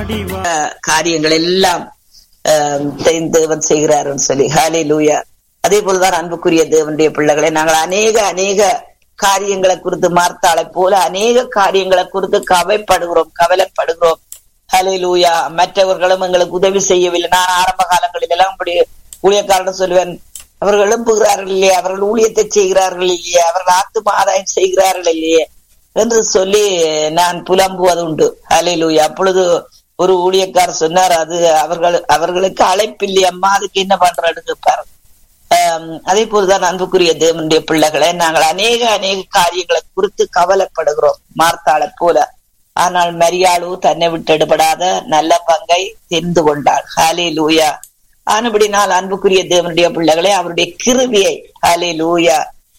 ஆடிவா அஹ், காரியங்கள் எல்லாம் அஹ், தெய்வ- தேவன் செய்கிறாருன்னு சொல்லி ஹாலே லூயா அதே போலதான் அன்புக்குரிய தேவனுடைய பிள்ளைகளை நாங்கள் அநேக அநேக காரியங்களை குறித்து மார்த்தாளை போல அநேக காரியங்களை குறித்து கவைப்படுகிறோம் கவலைப்படுகிறோம் ஹலே லூயா மற்றவர்களும் எங்களுக்கு உதவி செய்யவில்லை நான் ஆரம்ப காலங்களில் எல்லாம் இப்படி ஊழியக்காரன் சொல்லுவேன் அவர்கள் எழும்புகிறார்கள் இல்லையே அவர்கள் ஊழியத்தை செய்கிறார்கள் இல்லையே அவர்கள் ஆத்தும ஆதாயம் செய்கிறார்கள் இல்லையே என்று சொல்லி நான் புலம்புவது உண்டு ஹalleluya அப்பொழுது ஒரு ஊழியக்காரர் சொன்னார் அது அவர்கள் அவர்களுக்கு அழைப்பில்லை அம்மா அதுக்கு என்ன பண்றேன்னு கேட்பார் ஆம், அதே போலதான் அன்புக்குரிய தேவனுடைய பிள்ளைகளை நாங்கள் அநேக அநேக காரியங்களை குறித்து கவலைப்படுகிறோம் மார்த்தாளை போல ஆனால் மரியாளு தன்னை விட்டு எடுபடாத நல்ல பங்கை தெரிந்து கொண்டாள் ஹாலே லூயா ஆனபடினால் அன்புக்குரிய தேவனுடைய பிள்ளைகளை அவருடைய கிருவியை ஹாலே லூயா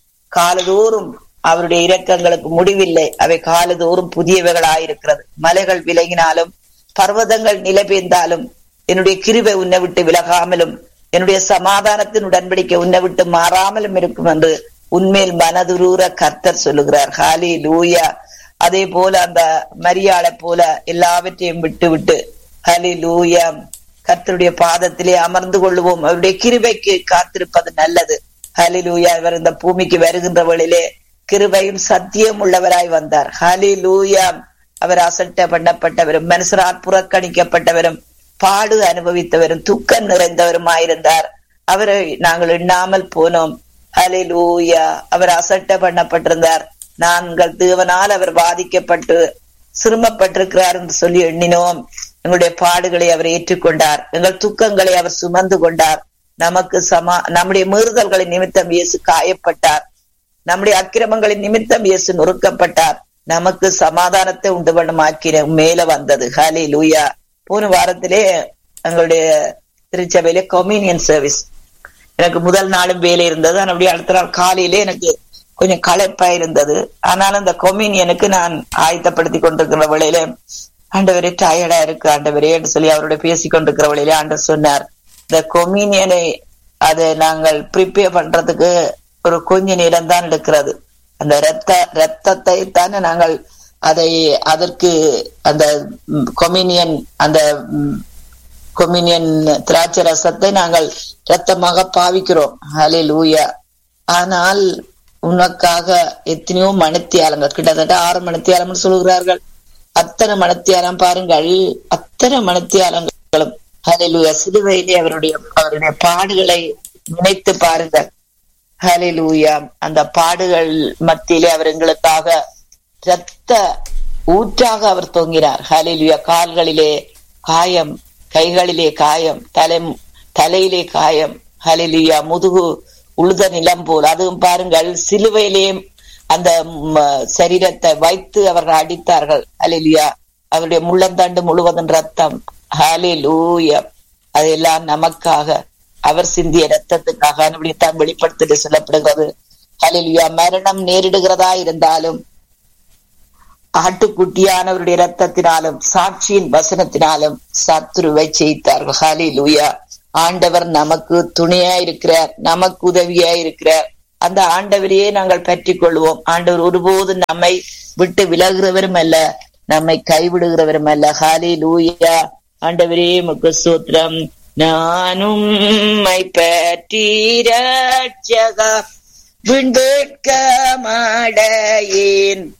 காலதோறும் அவருடைய இரக்கங்களுக்கு முடிவில்லை அவை காலதோறும் புதியவைகளாயிருக்கிறது மலைகள் விலகினாலும் பர்வதங்கள் நிலைபெய்ந்தாலும் என்னுடைய கிருபை உன்னை விட்டு விலகாமலும் என்னுடைய சமாதானத்தின் உடன்படிக்கை உன்னை விட்டு மாறாமலும் இருக்கும் என்று உண்மையில் மனதுரூர கர்த்தர் சொல்லுகிறார் ஹாலி லூயா அதே போல அந்த மரியாளை போல எல்லாவற்றையும் விட்டு விட்டு ஹலி லூயா கர்த்தருடைய பாதத்திலே அமர்ந்து கொள்ளுவோம் அவருடைய கிருபைக்கு காத்திருப்பது நல்லது ஹலிலூயா இவர் இந்த பூமிக்கு வருகின்ற வழியிலே கிருபையும் சத்தியம் உள்ளவராய் வந்தார் ஹலிலூயா அவர் அசட்ட பண்ணப்பட்டவரும் மனுஷரால் புறக்கணிக்கப்பட்டவரும் பாடு அனுபவித்தவரும் துக்கம் நிறைந்தவருமாயிருந்தார் அவரை நாங்கள் எண்ணாமல் போனோம் ஹலிலூயா அவர் அசட்ட பண்ணப்பட்டிருந்தார் நாங்கள் தேவனால் அவர் பாதிக்கப்பட்டு சிரமப்பட்டிருக்கிறார் என்று சொல்லி எண்ணினோம் எங்களுடைய பாடுகளை அவர் ஏற்றுக்கொண்டார் எங்கள் துக்கங்களை அவர் சுமந்து கொண்டார் நமக்கு சமா நம்முடைய மீறுதல்களின் நிமித்தம் இயேசு காயப்பட்டார் நம்முடைய அக்கிரமங்களின் நிமித்தம் இயேசு நொறுக்கப்பட்டார் நமக்கு சமாதானத்தை உண்டு பண்ணுமாக்கின மேல வந்தது ஹாலி லூயா போன வாரத்திலே எங்களுடைய திருச்சபையிலே கொமீனியன் சர்வீஸ் எனக்கு முதல் நாளும் வேலை இருந்தது ஆனால் அப்படியே அடுத்த நாள் காலையிலே எனக்கு கொஞ்சம் களைப்பா இருந்தது ஆனாலும் அந்த கொமீனியனுக்கு நான் ஆயத்தப்படுத்தி கொண்டிருக்கிற வேளையில ஆண்டவரே டயர்டா இருக்கு ஆண்டவரே என்று சொல்லி அவரோட பேசிக் கொண்டிருக்கிற வேளையில ஆண்டவர் சொன்னார் இந்த கொமீனியனை அதை நாங்கள் ப்ரிப்பேர் பண்றதுக்கு ஒரு கொஞ்ச நேரம் தான் எடுக்கிறது அந்த ரத்த ரத்தத்தை தானே நாங்கள் அதை அதற்கு அந்த கொமினியன் அந்த ம், கொமினியன் திராட்சை ரசத்தை நாங்கள் ரத்தமாக பாவிக்கிறோம் ஹலே லூயா ஆனால் உனக்காக எத்தனையோ மணித்தியாலங்கள் கிட்டத்தட்ட ஆறு மணித்தியாலம்னு சொல்கிறார்கள் அத்தனை மணித்தியாலம் பாருங்கள் அத்தனை மணித்தியாலங்களும் ஹalleluya சிலுவையிலே அவருடைய அவருடைய பாடுகளை நினைத்து பாருங்கள் ஹalleluya அந்த பாடுகள் மத்தியிலே அவர் எங்களுக்காக இரத்த ஊற்றாக அவர் தொங்கினார் ஹalleluya கால்களிலே காயம் கைகளிலே காயம் தலை தலையிலே காயம் ஹalleluya முதுகு உழுத நிலம் போல் அதுவும் பாருங்கள் சிலுவையிலே அந்த ம், சரீரத்தை வைத்து அவர்கள் அடித்தார்கள் ஹalleluya அவருடைய முள்ளந்தண்டு முழுவதும் ரத்தம் ஹalleluya அதெல்லாம் நமக்காக அவர் சிந்திய ரத்தத்துக்காக அப்படித்தான் வெளிப்படுத்திட்டு சொல்லப்படுகிறது ஹalleluya மரணம் நேரிடுகிறதா இருந்தாலும் ஆட்டுக்குட்டியானவருடைய ரத்தத்தினாலும் சாட்சியின் வசனத்தினாலும் சத்துருவை ஜெயித்தார்கள் ஹalleluya ஆண்டவர் நமக்கு துணையா இருக்கிறார் நமக்கு உதவியா இருக்கிறார் அந்த ஆண்டவரையே நாங்கள் பற்றி கொள்வோம் ஆண்டவர் ஒருபோதும் நம்மை விட்டு விலகுறவரும் அல்ல நம்மை கைவிடுகிறவரும் அல்ல ஹாலி லூயா ஆண்டவரே முக்கு சூத்திரம் நானும் பற்றி ரட்சகா விண்பேட்க மாடையேன்